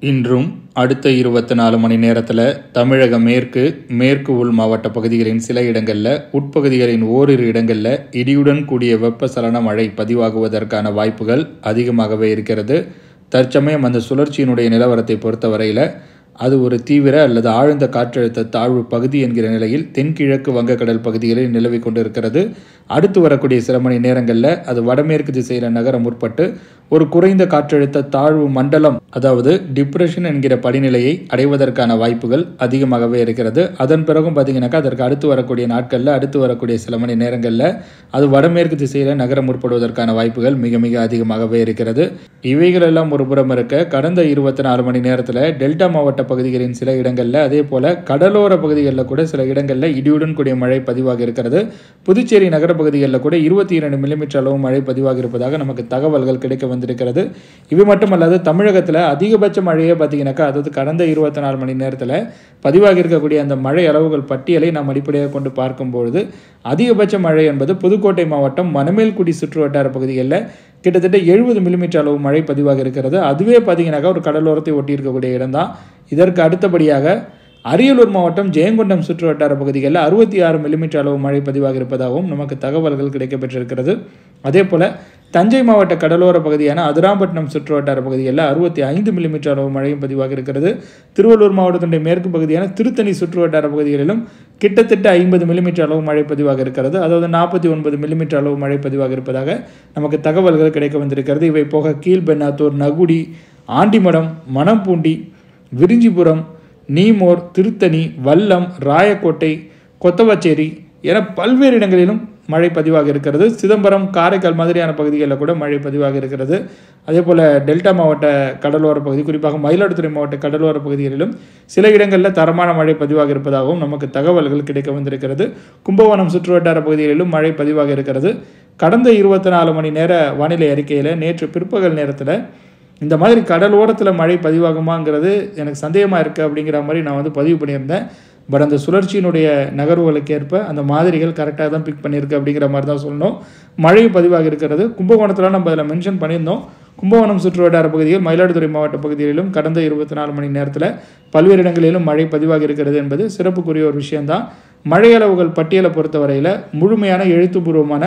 இன்றும் அடுத்த இருபத்தி நாலு மணி நேரத்தில் தமிழக மேற்கு மேற்கு உள் மாவட்ட பகுதிகளின் சில இடங்களில் உட்பகுதிகளின் ஓரிரு இடங்களில் இடியுடன் கூடிய வெப்பசலன மழை பதிவாகுவதற்கான வாய்ப்புகள் அதிகமாகவே இருக்கிறது தற்சமயம் அந்த சுழற்சியினுடைய நிலவரத்தை பொறுத்தவரையில் அது ஒரு தீவிர அல்லது ஆழ்ந்த காற்றழுத்த தாழ்வு பகுதி என்கிற நிலையில் தென்கிழக்கு வங்கக்கடல் பகுதிகளில் நிலவி கொண்டிருக்கிறது அடுத்து வரக்கூடிய சில மணி நேரங்களில் அது வடமேற்கு திசையில் நகர முற்பட்டு ஒரு குறைந்த காற்றழுத்த தாழ்வு மண்டலம் அதாவது டிப்ரெஷன் என்கிற படிநிலையை அடைவதற்கான வாய்ப்புகள் அதிகமாகவே இருக்கிறது அதன் பிறகும் பார்த்தீங்கன்னாக்கா அதற்கு அடுத்து வரக்கூடிய நாட்களில் அடுத்து வரக்கூடிய சில மணி நேரங்களில் அது வடமேற்கு திசையில் நகர முற்படுவதற்கான வாய்ப்புகள் மிக மிக அதிகமாகவே இருக்கிறது இவைகளெல்லாம் ஒரு புறம் இருக்க கடந்த இருபத்தி நாலு மணி நேரத்தில் டெல்டா மாவட்ட பகுதிகளின் சில இடங்களில் அதே போல கடலோர பகுதிகளில் கூட சில இடங்களில் இடியுடன் கூடிய மழை பதிவாக இருக்கிறது புதுச்சேரி நகர பகுதிகளில் கூட இருபத்தி இரண்டு மில்லிமீட்டர் அளவு மழை பதிவாக இருப்பதாக நமக்கு தகவல்கள் கிடைக்க வந்திருக்கிறது இவை மட்டுமல்லாது தமிழகத்தில் அதிகபட்ச மழையை பார்த்தீங்கன்னாக்கா அதாவது கடந்த இருபத்தி நாலு மணி நேரத்தில் பதிவாகி இருக்கக்கூடிய அந்த மழை அளவுகள் பட்டியலை நாம் அடிப்படையாக கொண்டு பார்க்கும்பொழுது அதிகபட்ச மழை என்பது புதுக்கோட்டை மாவட்டம் மணமேல்குடி சுற்று வட்டார பகுதிகளில் கிட்டத்தட்ட எழுபது மில்லிமீட்டர் அளவு மழை பதிவாக இருக்கிறது அதுவே பார்த்தீங்கன்னாக்கா ஒரு கடலோரத்தை ஒட்டி இருக்கக்கூடிய இடம்தான் இதற்கு அடுத்தபடியாக அரியலூர் மாவட்டம் ஜெயங்கொண்டம் சுற்று வட்டார பகுதிகளில் அறுபத்தி ஆறு மில்லிமீட்டர் அளவு மழை பதிவாக இருப்பதாகவும் நமக்கு தகவல்கள் கிடைக்கப்பெற்றிருக்கிறது அதே போல் தஞ்சை மாவட்ட கடலோர பகுதியான அதிராம்பட்டினம் சுற்று வட்டார பகுதிகளில் அறுபத்தி ஐந்து மில்லிமீட்டர் அளவு மழையும் பதிவாக இருக்கிறது திருவள்ளூர் மாவட்டத்தினுடைய மேற்கு பகுதியான திருத்தணி சுற்று வட்டார பகுதிகளிலும் கிட்டத்தட்ட ஐம்பது மில்லிமீட்டர் அளவு மழை பதிவாக இருக்கிறது அதாவது நாற்பத்தி ஒன்பது மில்லிமீட்டர் அளவு மழை பதிவாக இருப்பதாக நமக்கு தகவல்கள் கிடைக்க வந்திருக்கிறது இவை போக கீழ்பெண்ணாத்தூர் நகுடி ஆண்டிமடம் மணம்பூண்டி விரிஞ்சிபுரம் நீமோர் திருத்தணி வல்லம் ராயக்கோட்டை கொத்தவச்சேரி என பல்வேறு இடங்களிலும் மழை பதிவாக இருக்கிறது சிதம்பரம் காரைக்கால் மாதிரியான பகுதிகளில் கூட மழை பதிவாக இருக்கிறது அதே போல் டெல்டா மாவட்ட கடலோர பகுதி குறிப்பாக மயிலாடுதுறை மாவட்ட கடலோர பகுதிகளிலும் சில இடங்களில் தரமான மழை பதிவாக இருப்பதாகவும் நமக்கு தகவல்கள் கிடைக்க வந்திருக்கிறது கும்பகோணம் சுற்றுவட்டார பகுதிகளிலும் மழை பதிவாக இருக்கிறது கடந்த இருபத்தி நாலு மணி நேர வானிலை அறிக்கையில் நேற்று பிற்பகல் நேரத்தில் இந்த மாதிரி கடலோரத்தில் மழை பதிவாகுமாங்கிறது எனக்கு சந்தேகமாக இருக்குது அப்படிங்கிற மாதிரி நான் வந்து பதிவு பண்ணியிருந்தேன் பட் அந்த சுழற்சியினுடைய நகர்வுகளுக்கு ஏற்ப அந்த மாதிரிகள் கரெக்டாக தான் பிக் பண்ணியிருக்கு அப்படிங்கிற மாதிரி தான் சொல்லணும் மழை பதிவாக இருக்கிறது கும்பகோணத்தில் நம்ம அதில் மென்ஷன் பண்ணியிருந்தோம் கும்பகோணம் சுற்றுவட்டார பகுதியில் மயிலாடுதுறை மாவட்ட பகுதிகளிலும் கடந்த இருபத்தி நாலு மணி நேரத்தில் பல்வேறு இடங்களிலும் மழை பதிவாக இருக்கிறது என்பது சிறப்புக்குரிய ஒரு விஷயம்தான் மழை அளவுகள் பட்டியலை பொறுத்தவரையில் முழுமையான எழுத்துப்பூர்வமான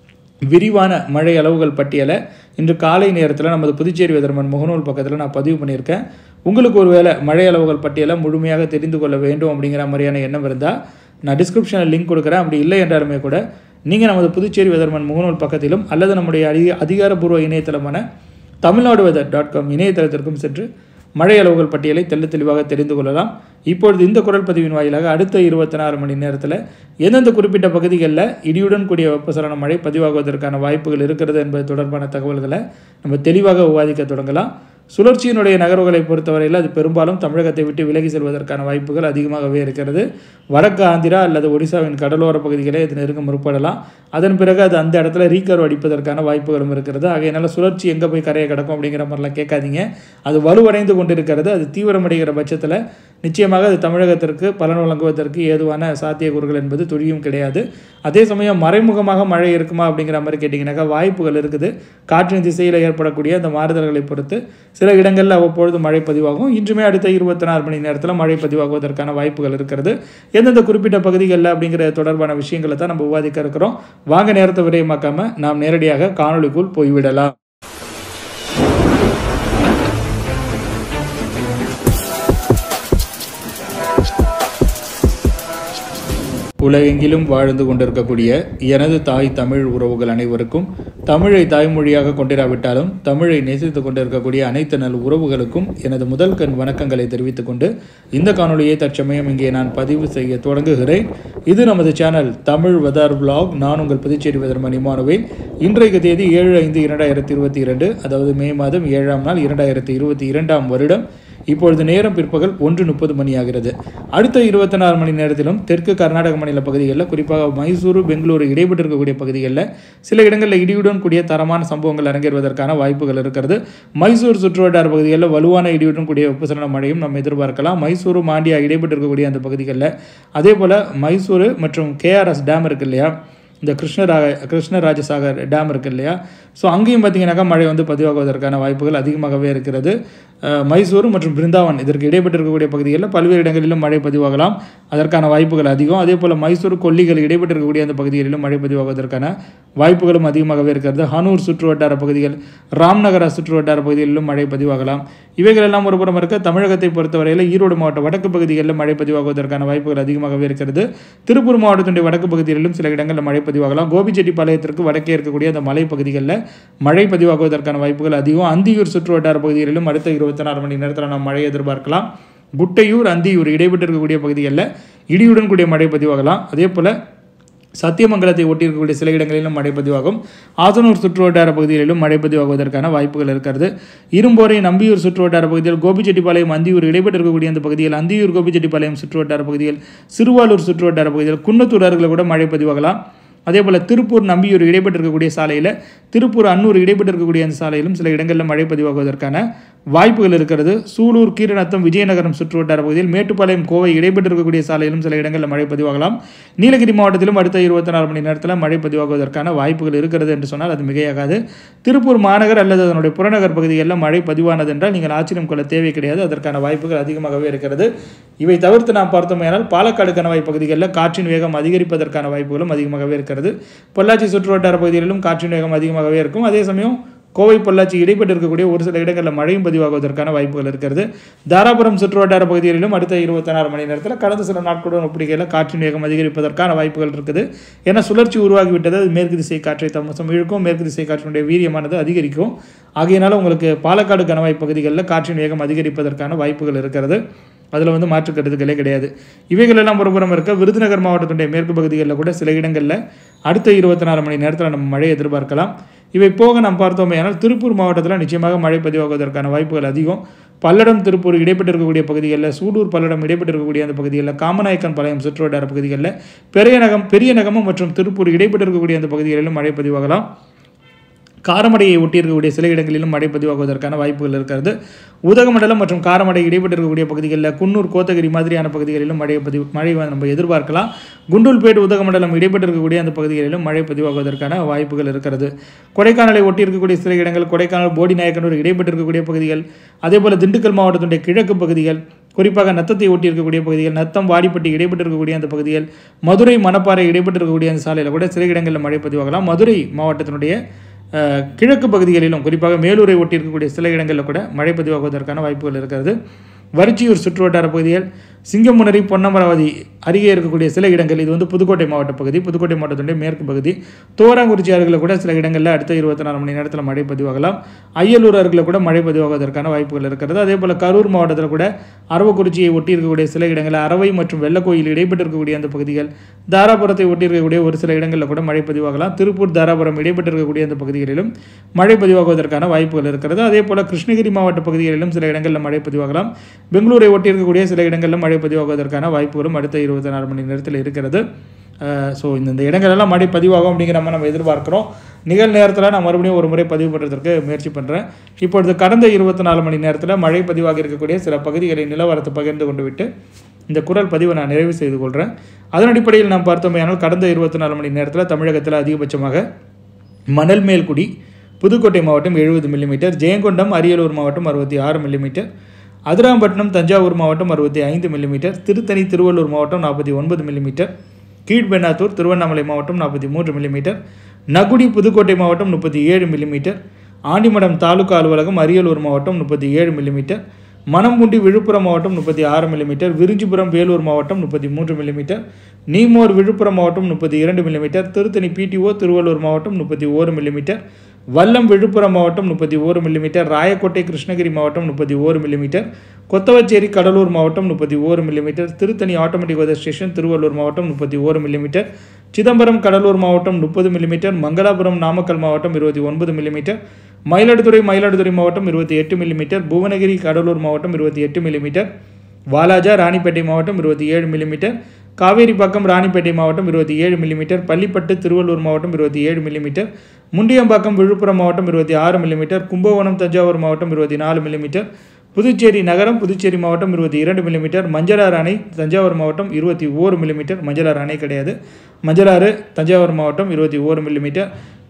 விரிவான மழை அளவுகள் பட்டியலை இன்று காலை நேரத்தில் நமது புதுச்சேரி வெதர்மன் முகநூல் பக்கத்தில் நான் பதிவு பண்ணியிருக்கேன் உங்களுக்கு ஒருவேளை மழை அளவுகள் பட்டியலை முழுமையாக தெரிந்து கொள்ள வேண்டும் அப்படிங்கிற மாதிரியான எண்ணம் இருந்தால் நான் டிஸ்கிரிப்ஷனில் லிங்க் கொடுக்குறேன் அப்படி இல்லை என்றாலுமே கூட நீங்கள் நமது புதுச்சேரி வெதர்மன் முகநூல் பக்கத்திலும் அல்லது நம்முடைய அதிக அதிகாரப்பூர்வ இணையதளமான தமிழ்நாடு வெதர் டாட் காம் இணையதளத்திற்கும் சென்று மழை அளவுகள் பட்டியலை தெல்ல தெளிவாக தெரிந்து கொள்ளலாம் இப்பொழுது இந்த குரல் பதிவின் வாயிலாக அடுத்த இருபத்தி நாலு மணி நேரத்தில் எந்தெந்த குறிப்பிட்ட பகுதிகளில் இடியுடன் கூடிய வெப்பசலன மழை பதிவாகுவதற்கான வாய்ப்புகள் இருக்கிறது என்பது தொடர்பான தகவல்களை நம்ம தெளிவாக விவாதிக்க தொடங்கலாம் சுழற்சியினுடைய நகர்வுகளை பொறுத்தவரையில் அது பெரும்பாலும் தமிழகத்தை விட்டு விலகி செல்வதற்கான வாய்ப்புகள் அதிகமாகவே இருக்கிறது வடக்கு ஆந்திரா அல்லது ஒடிசாவின் கடலோர பகுதிகளே இது நெருங்க முற்படலாம் அதன் பிறகு அது அந்த இடத்துல ரீகர்வ் அடிப்பதற்கான வாய்ப்புகளும் இருக்கிறது ஆகையினால சுழற்சி எங்கே போய் கரையை கிடக்கும் அப்படிங்கிற மாதிரிலாம் கேட்காதீங்க அது வலுவடைந்து கொண்டிருக்கிறது அது தீவிரமடைகிற பட்சத்தில் நிச்சயமாக அது தமிழகத்திற்கு பலன் வழங்குவதற்கு ஏதுவான சாத்தியக்கூறுகள் என்பது துளியும் கிடையாது அதே சமயம் மறைமுகமாக மழை இருக்குமா அப்படிங்கிற மாதிரி கேட்டிங்கனாக்கா வாய்ப்புகள் இருக்குது காற்றின் திசையில் ஏற்படக்கூடிய அந்த மாறுதல்களை பொறுத்து சில இடங்களில் அவ்வப்பொழுது மழை பதிவாகும் இன்றுமே அடுத்த இருபத்தி நாலு மணி நேரத்தில் மழை பதிவாகுவதற்கான வாய்ப்புகள் இருக்கிறது எந்தெந்த குறிப்பிட்ட பகுதிகளில் அப்படிங்கிற தொடர்பான விஷயங்களை தான் நம்ம விவாதிக்க இருக்கிறோம் வாங்க நேரத்தை விரயமாக்காமல் நாம் நேரடியாக காணொலிக்குள் போய்விடலாம் உலகெங்கிலும் வாழ்ந்து கொண்டிருக்கக்கூடிய எனது தாய் தமிழ் உறவுகள் அனைவருக்கும் தமிழை தாய்மொழியாக கொண்டிராவிட்டாலும் தமிழை நேசித்து கொண்டிருக்கக்கூடிய அனைத்து நல் உறவுகளுக்கும் எனது முதல் கண் வணக்கங்களை தெரிவித்துக் கொண்டு இந்த காணொலியை தற்சமயம் இங்கே நான் பதிவு செய்ய தொடங்குகிறேன் இது நமது சேனல் தமிழ் வெதர் விலாக் நான் உங்கள் புதுச்சேரி வெதர் மணிமானுவேன் இன்றைக்கு தேதி ஏழு ஐந்து இரண்டாயிரத்தி இருபத்தி இரண்டு அதாவது மே மாதம் ஏழாம் நாள் இரண்டாயிரத்தி இருபத்தி இரண்டாம் வருடம் இப்பொழுது நேரம் பிற்பகல் ஒன்று முப்பது மணியாகிறது அடுத்த இருபத்தி நாலு மணி நேரத்திலும் தெற்கு கர்நாடக மாநில பகுதிகளில் குறிப்பாக மைசூரு பெங்களூரு இடைப்பட்டிருக்கக்கூடிய பகுதிகளில் சில இடங்களில் இடியுடன் கூடிய தரமான சம்பவங்கள் அரங்கேறுவதற்கான வாய்ப்புகள் இருக்கிறது மைசூர் சுற்றுவட்டார பகுதிகளில் வலுவான இடியுடன் கூடிய வெப்பசலன மழையும் நம்ம எதிர்பார்க்கலாம் மைசூரு மாண்டியா இடைப்பட்டிருக்கக்கூடிய அந்த பகுதிகளில் அதே போல் மைசூரு மற்றும் கேஆர்எஸ் டேம் இருக்கு இல்லையா இந்த கிருஷ்ணராக கிருஷ்ணராஜசாகர் டேம் இருக்கு இல்லையா ஸோ அங்கேயும் பார்த்தீங்கன்னாக்கா மழை வந்து பதிவாகுவதற்கான வாய்ப்புகள் அதிகமாகவே இருக்கிறது அஹ், மைசூர் மற்றும் பிருந்தாவன் இதற்கு இடைப்பட்டு இருக்கக்கூடிய பகுதிகளில் பல்வேறு இடங்களிலும் மழை பதிவாகலாம் அதற்கான வாய்ப்புகள் அதிகம் அதே போல் மைசூர் கொல்லிகள் இடைப்பட்டு இருக்கக்கூடிய அந்த பகுதிகளிலும் மழை பதிவாகுவதற்கான வாய்ப்புகளும் அதிகமாகவே இருக்கிறது ஹனூர் சுற்று வட்டார பகுதிகள் ராம்நகர சுற்று வட்டார பகுதிகளிலும் மழை பதிவாகலாம் இவைகள் எல்லாம் ஒரு புறம் இருக்க தமிழகத்தை பொறுத்தவரையில் ஈரோடு மாவட்ட வடக்கு பகுதிகளில் மழை பதிவாகுவதற்கான வாய்ப்புகள் அதிகமாகவே இருக்கிறது திருப்பூர் மாவட்டத்தினுடைய வடக்கு பகுதிகளிலும் சில இடங்களில் மழை பதிவாகலாம் கோபிச்செட்டிப்பாளையத்திற்கு வடக்கே இருக்கக்கூடிய அந்த மலை பகுதிகளில் மழை பதிவாகுவதற்கான வாய்ப்புகள் அதிகம் அந்தியூர் சுற்று வட்டார பகுதிகளிலும் அடுத்த இருபத்தி நாலு மணி நேரத்தில் நாம் மழை எதிர்பார்க்கலாம் குட்டையூர் அந்தியூர் இடைப்பட்டு இருக்கக்கூடிய பகுதிகளில் இடியுடன் கூடிய மழை பதிவாகலாம் அதே போல் சத்தியமங்கலத்தை ஒட்டியிருக்கக்கூடிய சில இடங்களிலும் மழை பதிவாகும் ஆதனூர் சுற்றுவட்டார பகுதிகளிலும் மழை பதிவாகுவதற்கான வாய்ப்புகள் இருக்கிறது இரும்போரை நம்பியூர் சுற்றுவட்டார பகுதியில் கோபிச்செட்டிப்பாளையம் அந்தியூர் இடைப்பட்டு இருக்கக்கூடிய அந்த பகுதியில் அந்தியூர் கோபிச்செட்டிப்பாளையம் சுற்றுவட்டார பகுதியில் சிறுவாலூர் சுற்றுவட்டார பகுதியில் குன்னத்தூர் அருகில் கூட மழை பதிவாகலாம் அதே போல் திருப்பூர் நம்பியூர் இடைப்பட்டு இருக்கக்கூடிய சாலையில் திருப்பூர் அன்னூர் இடைப்பட்டு இருக்கக்கூடிய அந்த சாலையிலும் சில இடங்களில் மழை பதிவாகுவதற்கான வாய்ப்புகள் இருக்கிறது சூலூர் கீரநத்தம் விஜயநகரம் சுற்றுவட்டார பகுதியில் மேட்டுப்பாளையம் கோவை இடைப்பட்டு இருக்கக்கூடிய சாலையிலும் சில இடங்களில் மழை பதிவாகலாம் நீலகிரி மாவட்டத்திலும் அடுத்த இருபத்தி நாலு மணி நேரத்தில் மழை பதிவாகுவதற்கான வாய்ப்புகள் இருக்கிறது என்று சொன்னால் அது மிகையாகாது திருப்பூர் மாநகர் அல்லது அதனுடைய புறநகர் பகுதிகளில் மழை பதிவானது என்றால் நீங்கள் ஆச்சரியம் கொள்ள தேவை கிடையாது அதற்கான வாய்ப்புகள் அதிகமாகவே இருக்கிறது இவை தவிர்த்து நாம் பார்த்தோமேனால் பாலக்காடு கணவாய் பகுதிகளில் காற்றின் வேகம் அதிகரிப்பதற்கான வாய்ப்புகளும் அதிகமாகவே இருக்கிறது பொள்ளாச்சி சுற்றுவட்டார பகுதிகளிலும் காற்றின் வேகம் அதிகமாகவே இருக்கும் அதே சமயம் கோவை பொள்ளாச்சி இடைப்பட்டு இருக்கக்கூடிய ஒரு சில இடங்களில் மழையும் பதிவாகுவதற்கான வாய்ப்புகள் இருக்கிறது தாராபுரம் சுற்றுவட்டார பகுதிகளிலும் அடுத்த இருபத்தி நாலு மணி நேரத்தில் கடந்த சில நாட்களுடன் ஒப்பிடுகையில் காற்றின் வேகம் அதிகரிப்பதற்கான வாய்ப்புகள் இருக்குது ஏன்னா சுழற்சி உருவாகிவிட்டது அது மேற்கு திசை காற்றை தமசம் இழுக்கும் மேற்கு திசை காற்றினுடைய வீரியமானது அதிகரிக்கும் ஆகையினால உங்களுக்கு பாலக்காடு கணவாய் பகுதிகளில் காற்றின் வேகம் அதிகரிப்பதற்கான வாய்ப்புகள் இருக்கிறது அதில் வந்து மாற்று கருத்துக்களே கிடையாது இவைகள் எல்லாம் ஒரு புறம் இருக்க விருதுநகர் மாவட்டத்துடைய மேற்கு பகுதிகளில் கூட சில இடங்களில் அடுத்த இருபத்தி நாலு மணி நேரத்தில் நம்ம மழை எதிர்பார்க்கலாம் இவை போக நாம் பார்த்தோமே ஆனால் திருப்பூர் மாவட்டத்தில் நிச்சயமாக மழை பதிவாகுவதற்கான வாய்ப்புகள் அதிகம் பல்லடம் திருப்பூர் இடைப்பட்டு இருக்கக்கூடிய பகுதிகளில் சூலூர் பல்லடம் இடைப்பட்டு இருக்கக்கூடிய அந்த பகுதிகளில் காமநாயக்கன் பாளையம் சுற்றுவட்டார பகுதிகளில் பெரியநகம் பெரியநகமம் மற்றும் திருப்பூர் இடைப்பட்டு இருக்கக்கூடிய அந்த பகுதிகளிலும் மழை பதிவாகலாம் காரமடையை ஒட்டியிருக்கக்கூடிய சில இடங்களிலும் மழை பதிவாகுவதற்கான வாய்ப்புகள் இருக்கிறது உதகமண்டலம் மற்றும் காரமடை இடைப்பட்டு இருக்கக்கூடிய பகுதிகளில் குன்னூர் கோத்தகிரி மாதிரியான பகுதிகளிலும் மழை பதிவு மழை நம்ம எதிர்பார்க்கலாம் குண்டூல்பேட் உதகமண்டலம் இடைப்பட்டு இருக்கக்கூடிய அந்த பகுதிகளிலும் மழை பதிவாகுவதற்கான வாய்ப்புகள் இருக்கிறது கொடைக்கானலை ஒட்டி இருக்கக்கூடிய சில இடங்கள் கொடைக்கானல் போடி நாயக்கனூர் இடைப்பட்டு இருக்கக்கூடிய பகுதிகள் அதே போல் திண்டுக்கல் மாவட்டத்துடைய கிழக்கு பகுதிகள் குறிப்பாக நத்தத்தை ஒட்டி இருக்கக்கூடிய பகுதிகள் நத்தம் வாடிப்பட்டி இடைப்பட்டு இருக்கக்கூடிய அந்த பகுதிகள் மதுரை மணப்பாறை இடைப்பட்டு இருக்கக்கூடிய அந்த சாலையில் கூட சில இடங்களில் மழை பதிவாகலாம் மதுரை மாவட்டத்தினுடைய அஹ், கிழக்கு பகுதிகளிலும் குறிப்பாக மேலூரை ஒட்டி இருக்கக்கூடிய சில இடங்களில் கூட மழை பதிவாகுவதற்கான வாய்ப்புகள் இருக்கிறது வரிச்சியூர் சுற்றுவட்டார பகுதிகள் சிங்கமுனரி பொன்னமராவதி அருகே இருக்கக்கூடிய சில இடங்கள் இது வந்து புதுக்கோட்டை மாவட்ட பகுதி புதுக்கோட்டை மாவட்டத்துடைய மேற்கு பகுதி தோராங்குறிச்சி அருகில் கூட சில இடங்களில் அடுத்த இருபத்தி நாலு மணி நேரத்தில் மழை பதிவாகலாம் அய்யலூர் அருகில் கூட மழை பதிவாகுவதற்கான வாய்ப்புகள் இருக்கிறது அதே போல் கரூர் மாவட்டத்தில் கூட அரவக்குறிச்சியை ஒட்டி இருக்கக்கூடிய சில இடங்களில் அரவை மற்றும் வெள்ளக்கோயில் இடைப்பட்டு இருக்கக்கூடிய அந்த பகுதிகள் தாராபுரத்தை ஒட்டி இருக்கக்கூடிய ஒரு சில இடங்களில் கூட மழை பதிவாகலாம் திருப்பூர் தாராபுரம் இடைப்பட்டு இருக்கக்கூடிய அந்த பகுதிகளிலும் மழை பதிவாகுவதற்கான வாய்ப்புகள் இருக்கிறது அதே போல் கிருஷ்ணகிரி மாவட்ட பகுதிகளிலும் சில இடங்களில் மழை பதிவாகலாம் பெங்களூரை ஒட்டி இருக்கக்கூடிய சில இடங்களில் மழை பதிவாகுவதற்கான வாய்ப்புகளும் அடுத்த இருபத்தி நாலு மணி நேரத்தில் இருக்கிறது ஸோ இந்த இந்த இடங்களெல்லாம் மழை பதிவாகும் அப்படிங்கிற நம்ம நம்ம எதிர்பார்க்குறோம் நிகழ் நேரத்தில் நான் மறுபடியும் ஒரு முறை பதிவு பண்ணுறதுக்கு முயற்சி பண்ணுறேன் இப்பொழுது கடந்த இருபத்தி நாலு மணி நேரத்தில் மழை பதிவாகி இருக்கக்கூடிய சில பகுதிகளின் நிலவரத்தை பகிர்ந்து கொண்டு விட்டு இந்த குரல் பதிவை நான் நிறைவு செய்து கொள்கிறேன் அதன் அடிப்படையில் நாம் பார்த்தோமேயானால் கடந்த இருபத்தி நாலு மணி நேரத்தில் தமிழகத்தில் அதிகபட்சமாக மணல் மேல்குடி புதுக்கோட்டை மாவட்டம் எழுபது மில்லிமீட்டர் ஜெயங்கொண்டம் அரியலூர் மாவட்டம் அறுபத்தி ஆறு மில்லிமீட்டர் அதிராம்பட்டினம் தஞ்சாவூர் மாவட்டம் அறுபத்தி ஐந்து மில்லிமீட்டர் திருத்தணி திருவள்ளூர் மாவட்டம் நாற்பத்தி ஒன்பது மில்லிமீட்டர் கீழ்பெண்ணாத்தூர் திருவண்ணாமலை மாவட்டம் நாற்பத்தி மூன்று மில்லிமீட்டர் நகுடி புதுக்கோட்டை மாவட்டம் முப்பத்தி ஏழு மில்லிமீட்டர் ஆண்டிமடம் தாலுகா அலுவலகம் அரியலூர் மாவட்டம் முப்பத்தி ஏழு மில்லிமீட்டர் மணம்புண்டி விழுப்புரம் மாவட்டம் முப்பத்தி ஆறு மில்லிமீட்டர் விரிஞ்சிபுரம் வேலூர் மாவட்டம் முப்பத்தி மூன்று மில்லிமீட்டர் நீமோர் விழுப்புரம் மாவட்டம் முப்பத்தி இரண்டு மில்லிமீட்டர் திருத்தணி பிடிஓ திருவள்ளூர் மாவட்டம் முப்பத்தி ஓரு மில்லிமீட்டர் வல்லம் விழுப்புரம் மாவட்டம் முப்பத்தி ஓரு மில்லிமீட்டர் ராயக்கோட்டை கிருஷ்ணகிரி மாவட்டம் முப்பத்தி ஓரு மில்லிமீட்டர் கொத்தவச்சேரி கடலூர் மாவட்டம் முப்பத்தி ஓரு millimetre Tiruttani automatic weather station Tiruvallur மாவட்டம் முப்பத்தி ஓரு மில்லிமீட்டர் சிதம்பரம் கடலூர் மாவட்டம் முப்பது மில்லிமீட்டர் மங்களாபுரம் நாமக்கல் மாவட்டம் இருபத்தி ஒன்பது மில்லிமீட்டர் மயிலாடுதுறை மயிலாடுதுறை மாவட்டம் இருபத்தி எட்டு மில்லிமீட்டர் புவனகிரி கடலூர் மாவட்டம் இருபத்தி எட்டு மில்லிமீட்டர் வாலாஜா ராணிப்பேட்டை மாவட்டம் இருபத்தி ஏழு மில்லிமீட்டர் காவேரிப்பாக்கம் ராணிப்பேட்டை மாவட்டம் இருபத்தி ஏழு மில்லிமீட்டர் பள்ளிப்பட்டு திருவள்ளூர் மாவட்டம் இருபத்தி ஏழு மில்லிமீட்டர் முண்டியம்பாக்கம் விழுப்புரம் மாவட்டம் இருபத்தி ஆறு மில்லிமீட்டர் கும்பகோணம் தஞ்சாவூர் மாவட்டம் இருபத்தி நாலு மில்லிமீட்டர் புதுச்சேரி நகரம் புதுச்சேரி மாவட்டம் இருபத்தி இரண்டு மில்லிமீட்டர் மஞ்சளாறு அணை தஞ்சாவூர் மாவட்டம் இருபத்தி ஓரு மில்லிமீட்டர் மஞ்சளாறு அணை கிடையாது மஞ்சளாறு தஞ்சாவூர் மாவட்டம் இருபத்தி ஓரு மில்லிமீட்டர்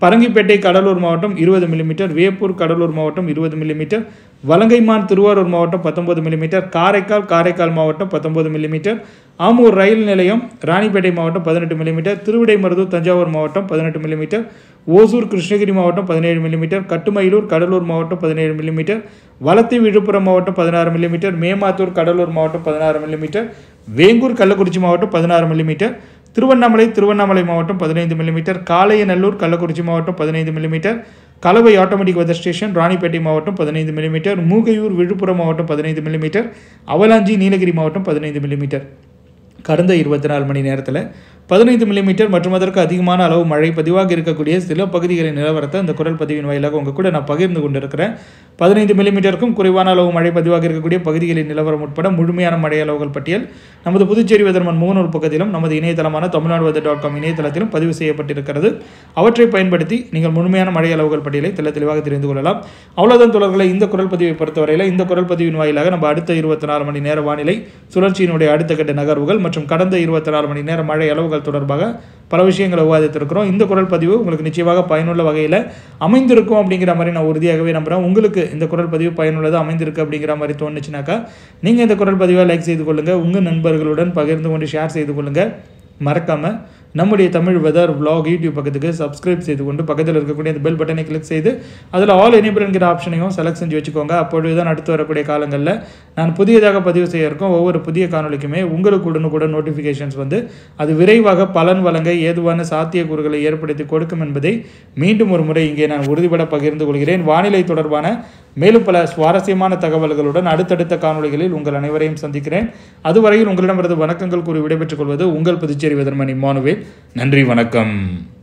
பரங்கிப்பேட்டை கடலூர் மாவட்டம் இருபது மில்லிமீட்டர் வேப்பூர் கடலூர் மாவட்டம் இருபது மில்லிமீட்டர் வலங்கைமான் திருவாரூர் மாவட்டம் பத்தொன்பது மில்லிமீட்டர் காரைக்கால் காரைக்கால் மாவட்டம் பத்தொன்பது மில்லிமீட்டர் ஆமூர் ரயில் நிலையம் ராணிப்பேட்டை மாவட்டம் பதினெட்டு மில்லிமீட்டர் திருவிடைமருதூர் தஞ்சாவூர் மாவட்டம் பதினெட்டு மில்லிமீட்டர் ஓசூர் கிருஷ்ணகிரி மாவட்டம் பதினேழு மில்லிமீட்டர் கட்டுமயிலூர் கடலூர் மாவட்டம் பதினேழு மில்லிமீட்டர் வலத்தி விழுப்புரம் மாவட்டம் பதினாறு மில்லிமீட்டர் மேமாத்தூர் கடலூர் மாவட்டம் பதினாறு மில்லிமீட்டர் வேங்கூர் கள்ளக்குறிச்சி மாவட்டம் பதினாறு மில்லிமீட்டர் திருவண்ணாமலை திருவண்ணாமலை மாவட்டம் பதினைந்து மில்லிமீட்டர் காளையநல்லூர் கள்ளக்குறிச்சி மாவட்டம் பதினைந்து மில்லிமீட்டர் கலவை ஆட்டோமேட்டிக் வெதர் ஸ்டேஷன் ராணிப்பேட்டை மாவட்டம் பதினைந்து மில்லிமீட்டர் மூகையூர் விழுப்புரம் மாவட்டம் பதினைந்து மில்லிமீட்டர் அவலாஞ்சி நீலகிரி மாவட்டம் பதினைந்து மில்லிமீட்டர் கடந்த இருபத்தி நாலு மணி நேரத்தில் பதினைந்து மில்லிமீட்டர் மற்றும் அதற்கு அதிகமான அளவு மழை பதிவாக இருக்கக்கூடிய சில பகுதிகளின் நிலவரத்தை இந்த குரல் பதிவின் வாயிலாக உங்கள் கூட நான் பகிர்ந்து கொண்டிருக்கிறேன் பதினைந்து மில்லிமீட்டருக்கும் குறைவான அளவு மழை பதிவாக இருக்கக்கூடிய பகுதிகளின் நிலவரம் உட்பட முழுமையான மழை அளவுகள் பட்டியல் நமது புதுச்சேரி வெதர்மன் முகநூல் பக்கத்திலும் நமது இணையதளமான தமிழ்நாடு வெதர் டாட் காம் இணையதளத்திலும் பதிவு செய்யப்பட்டிருக்கிறது அவற்றை பயன்படுத்தி நீங்கள் முழுமையான மழை அளவுகள் பட்டியலை தெள்ள தெளிவாக தெரிந்து கொள்ளலாம் அவ்வளோதான் தொடர்களை இந்த குரல் பதிவை பொறுத்தவரையில் இந்த குரல் பதிவின் வாயிலாக நம்ம அடுத்த இருபத்தி நாலு மணி நேர வானிலை சுழற்சியினுடைய அடுத்த கட்ட நகர்வுகள் மற்றும் கடந்த இருபத்தி நாலு மணி நேர மழை அளவுகள் தொடர்பாக பல விஷயங்களை விவாதித்திருக்கிறோம் இந்த குரல் பதிவு உங்களுக்கு நிச்சயமாக பயனுள்ள வகையில் அமைந்திருக்கும் அப்படிங்கிற மாதிரி நான் உறுதியாகவே நம்புகிறேன் உங்களுக்கு இந்த குரல் பதிவு பயனுள்ளதாக அமைந்திருக்கு அப்படிங்கிற மாதிரி தோணுச்சுனாக்கா நீங்கள் இந்த குரல் பதிவை லைக் செய்து கொள்ளுங்கள் உங்கள் நண்பர்களுடன் பகிர்ந்து கொண்டு ஷேர் செய்து கொள்ளுங்கள் மறக்காமல் நம்முடைய தமிழ் வெதர் vlog யூடியூப் பக்கத்துக்கு சப்ஸ்கிரைப் செய்து கொண்டு பக்கத்தில் இருக்கக்கூடிய அந்த பெல் பட்டனை கிளிக் செய்து அதில் ஆல் எனேபிள் என்கிற ஆப்ஷனையும் செலக்ட் செஞ்சு வச்சுக்கோங்க அப்பொழுது தான் அடுத்து வரக்கூடிய காலங்களில் நான் புதியதாக பதிவு செய்ய இருக்கோம் ஒவ்வொரு புதிய காணொலிக்குமே உங்களுக்கு உடனுக்குடன் நோட்டிஃபிகேஷன்ஸ் வந்து அது விரைவாக பலன் வழங்க ஏதுவான சாத்தியக்கூறுகளை ஏற்படுத்தி கொடுக்கும் என்பதை மீண்டும் ஒரு முறை இங்கே நான் உறுதிபட பகிர்ந்து கொள்கிறேன் வானிலை தொடர்பான மேலும் பல சுவாரஸ்யமான தகவல்களுடன் அடுத்தடுத்த காணொளிகளில் உங்கள் அனைவரையும் சந்திக்கிறேன் அதுவரையில் உங்களிடமிருந்து வணக்கங்கள் கூறி விடைபெற்றுக் கொள்வது உங்கள் புதுச்சேரி வெதர்மணி மானுவேல் நன்றி வணக்கம்